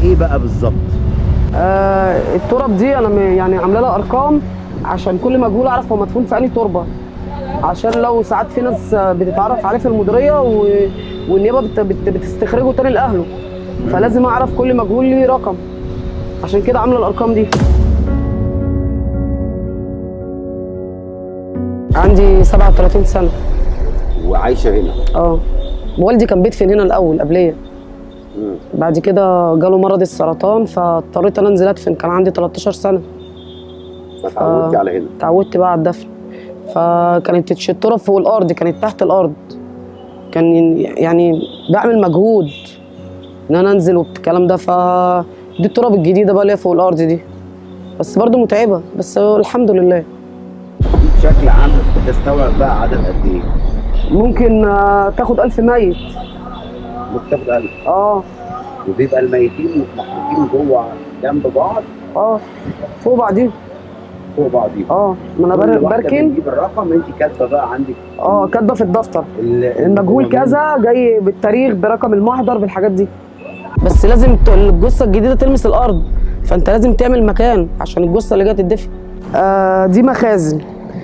ايه بقى بالظبط آه التراب دي انا م- يعني عامله لها ارقام عشان كل مجهول اعرف هو مدفون في انهي تربه عشان لو ساعات في ناس آه، بتتعرف عليه في المديريه و... والنيابه بت... بت... بتستخرجه تاني لاهله فلازم اعرف كل مجهول ليه رقم عشان كده عامله الارقام دي عندي 37 سنه وعايشه هنا اه والدي كان بيدفن هنا الاول قبليه مم. بعد كده جاله مرض السرطان فاضطريت انا انزل ادفن كان عندي 13 سنه فتعودتي على هنا اتعودت بقى على الدفن فكانت التراب فوق الارض كانت تحت الارض كان يعني بعمل مجهود ان انا انزل والكلام ده ف دي التراب الجديده بقى اللي هي فوق الارض دي بس برضو متعبه بس الحمد لله بشكل عام بتستوعب بقى عدد قد ايه؟ ممكن آه، تاخد ألف ميت ممكن تاخد ألف اه وبيبقى الميتين محطوطين جوه جنب بعض اه فوق بعضيهم فوق بعضيهم اه ما انا كل بر- واحدة بركن بتجيب الرقم انت كاتبه بقى عندك اه كاتبه في الدفتر ال- المجهول هو كذا جاي بالتاريخ برقم المحضر بالحاجات دي بس لازم ت- الجثه الجديده تلمس الارض فانت لازم تعمل مكان عشان الجثه اللي جايه تدفن آه دي مخازن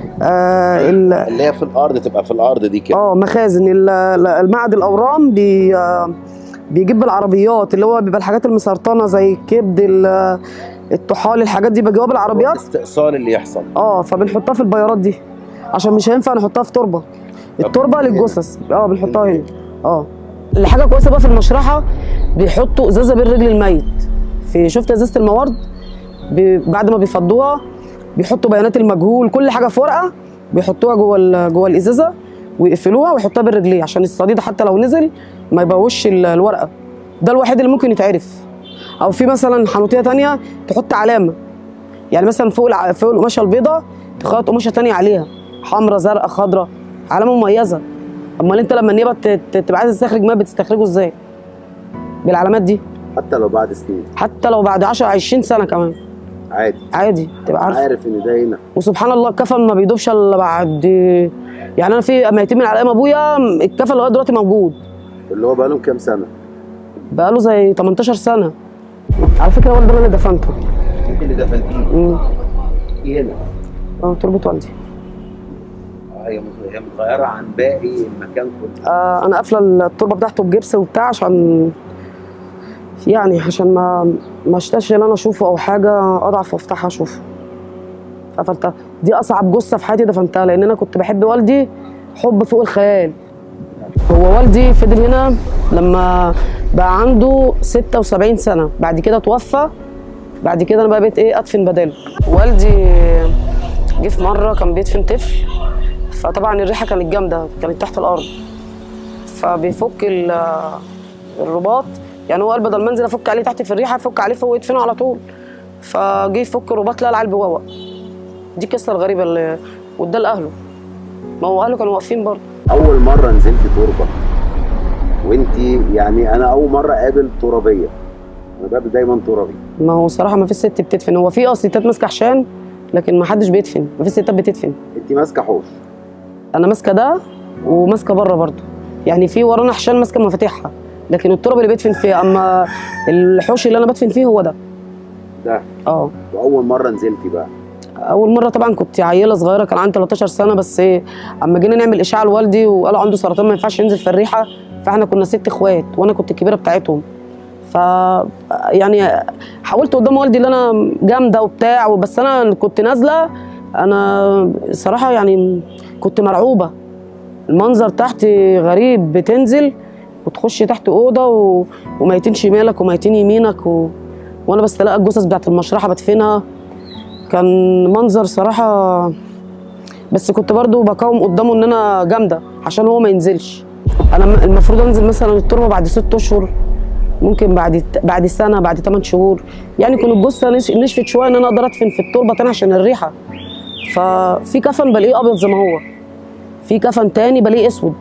آه ال- اللي هي في الارض تبقى في الارض دي كده اه مخازن ال- ال- المعهد الاورام بي آه، بيجيب بالعربيات اللي هو بيبقى الحاجات المسرطنه زي الكبد ال- الطحال الحاجات دي بجيبها بالعربيات الاستئصال اللي يحصل اه فبنحطها في البيارات دي عشان مش هينفع نحطها في تربه التربه للجثث اه بنحطها هنا اه اللي حاجه كويسه بقى في المشرحه بيحطوا ازازه بين رجل الميت في شفت ازازه الموارد بي بعد ما بيفضوها بيحطوا بيانات المجهول كل حاجه في ورقه بيحطوها جوه ال- جوه الازازه ويقفلوها ويحطوها بين رجليه عشان الصديد حتى لو نزل ما يبوش ال- الورقه ده الوحيد اللي ممكن يتعرف او في مثلا حنوتيه تانية تحط علامه يعني مثلا فوق الع... فوق القماشه البيضاء تخيط قماشه تانية عليها حمراء زرقاء خضراء علامه مميزه امال انت لما النيابه ت- ت- تبقى عايز تستخرج ما بتستخرجه ازاي بالعلامات دي حتى لو بعد سنين حتى لو بعد 10 20 سنه كمان عادي عادي تبقى عارف عارف ان ده هنا وسبحان الله الكفن ما بيدوبش الا بعد يعني انا في ميتين من على ايام ابويا الكفن لغايه دلوقتي موجود اللي هو بقالهم كام سنه بقاله زي 18 سنه على فكره والدي انا اللي دفنته انت اللي دفنتيه مم. هنا اه تربه والدي آه، هي مت- هي متغيره عن باقي المكان كله آه انا قافله التربه بتاعته بجبس وبتاع عشان يعني عشان ما ما اشتاش ان انا اشوفه او حاجه اضعف وافتحها اشوفه فقفلتها دي اصعب جثه في حياتي دفنتها لان انا كنت بحب والدي حب فوق الخيال هو والدي فضل هنا لما بقى عنده 76 سنه بعد كده توفى بعد كده انا بقى بقيت ايه ادفن بداله والدي جه في مره كان بيدفن طفل فطبعا الريحه كانت جامده كانت تحت الارض فبيفك ال- الرباط يعني هو قال بدل ما انزل افك عليه تحت في الريحه افك عليه فوق يدفنه على طول فجه يفك الرباط لقى العيال بيوق دي القصه الغريبه اللي واداه لاهله ما هو اهله كانوا واقفين برضه اول مره نزلت تربه وانت يعني انا اول مره اقابل ترابيه انا بقابل دايما ترابي ما هو صراحه ما فيش ست بتدفن هو في اه ستات ماسكه حشان لكن ما حدش بيدفن ما فيش ستات بتدفن انت ماسكه حوش انا ماسكه ده وماسكه بره برضه يعني في ورانا حشان ماسكه مفاتيحها لكن التراب اللي بيدفن فيه اما الحوش اللي انا بدفن فيه هو ده ده اه واول مره نزلتي بقى اول مره طبعا كنت عيله صغيره كان عندي 13 سنه بس إيه، اما جينا نعمل اشعه لوالدي وقالوا عنده سرطان ما ينفعش ينزل في الريحه فاحنا كنا ست اخوات وانا كنت الكبيره بتاعتهم ف يعني حاولت قدام والدي اللي انا جامده وبتاع بس انا كنت نازله انا صراحه يعني كنت مرعوبه المنظر تحت غريب بتنزل وتخش تحت اوضه و... وميتين شمالك وميتين يمينك و... وانا بستلقى الجثث بتاعت المشرحه بدفنها كان منظر صراحه بس كنت برضو بقاوم قدامه ان انا جامده عشان هو ما ينزلش انا م- المفروض انزل مثلا التربه بعد ست اشهر ممكن بعد بعد سنه بعد 8 شهور يعني كنت الجثه نش- نشفت شويه ان انا اقدر ادفن في التربه تاني عشان الريحه ففي كفن بلاقيه ابيض زي ما هو في كفن تاني بلاقيه اسود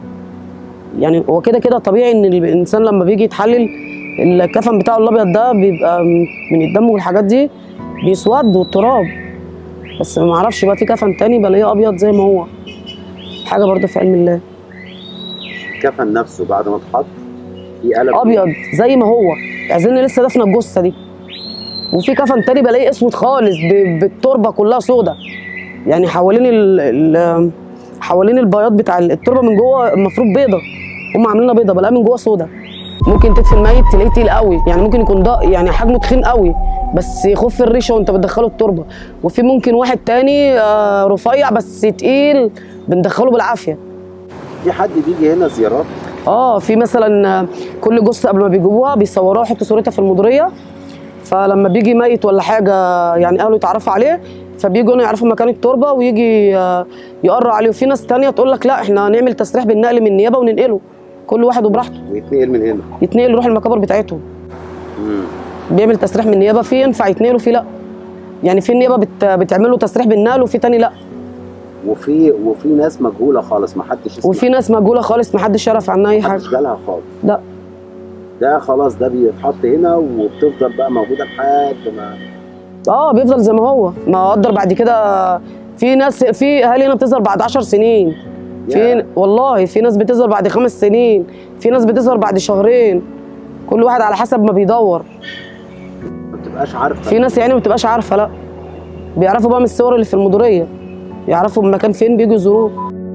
يعني هو كده كده طبيعي ان الانسان لما بيجي يتحلل الكفن بتاعه الابيض ده بيبقى من الدم والحاجات دي بيسود والتراب بس ما اعرفش بقى في كفن تاني بلاقيه ابيض زي ما هو حاجه برضه في علم الله الكفن نفسه بعد ما اتحط في قلم ابيض زي ما هو عايزين لسه دافنه الجثه دي وفي كفن تاني بلاقيه اسود خالص ب- بالتربه كلها سودا يعني حوالين ال... ال... حوالين البياض بتاع التربه من جوه المفروض بيضه هم عاملينها بيضه بلاقيها من جوه سودا ممكن تدفن ميت تلاقيه تقيل قوي يعني ممكن يكون ده يعني حجمه تخين قوي بس يخف الريشه وانت بتدخله التربه وفي ممكن واحد تاني آه، رفيع بس تقيل بندخله بالعافيه في حد بيجي هنا زيارات اه في مثلا آه، كل جثه قبل ما بيجيبوها بيصوروها يحطوا صورتها في المديريه فلما بيجي ميت ولا حاجه يعني اهله يتعرفوا عليه فبيجوا هنا يعرفوا مكان التربه ويجي آه، يقرا عليه وفي ناس تانية تقول لك لا احنا هنعمل تسريح بالنقل من النيابه وننقله كل واحد وبراحته ويتنقل من هنا يتنقل يروح المقابر بتاعتهم مم. بيعمل تسريح من النيابه في ينفع يتنقل وفي لا يعني في النيابه بت... بتعمل له تسريح بالنقل وفي تاني لا وفي وفي ناس مجهوله خالص ما حدش يسمع وفي ناس مجهوله خالص محدش يعرف عنها اي حاجه محدش جالها خالص لا ده خلاص ده بيتحط هنا وبتفضل بقى موجوده لحد ما اه بيفضل زي ما هو ما اقدر بعد كده في ناس في اهالي هنا بتظهر بعد 10 سنين في يا. والله في ناس بتظهر بعد خمس سنين في ناس بتظهر بعد شهرين كل واحد على حسب ما بيدور ما بتبقاش عارفه في ناس يعني ما بتبقاش عارفه لا بيعرفوا بقى من الصور اللي في المديريه يعرفوا المكان فين بيجوا يزوروه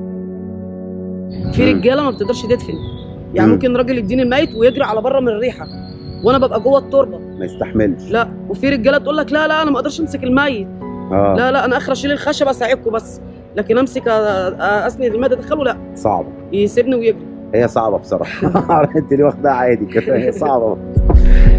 في مم. رجاله ما بتقدرش تدفن يعني مم. ممكن راجل يديني الميت ويجري على بره من الريحه وانا ببقى جوه التربه ما يستحملش لا وفي رجاله تقول لك لا لا انا ما اقدرش امسك الميت اه لا لا انا اخر اشيل الخشب اساعدكم بس لكن امسك أ- أ- اسند الماده ادخله لا صعبه يسيبني ويجري هي صعبه بصراحه انت اللي واخدها عادي كده هي صعبه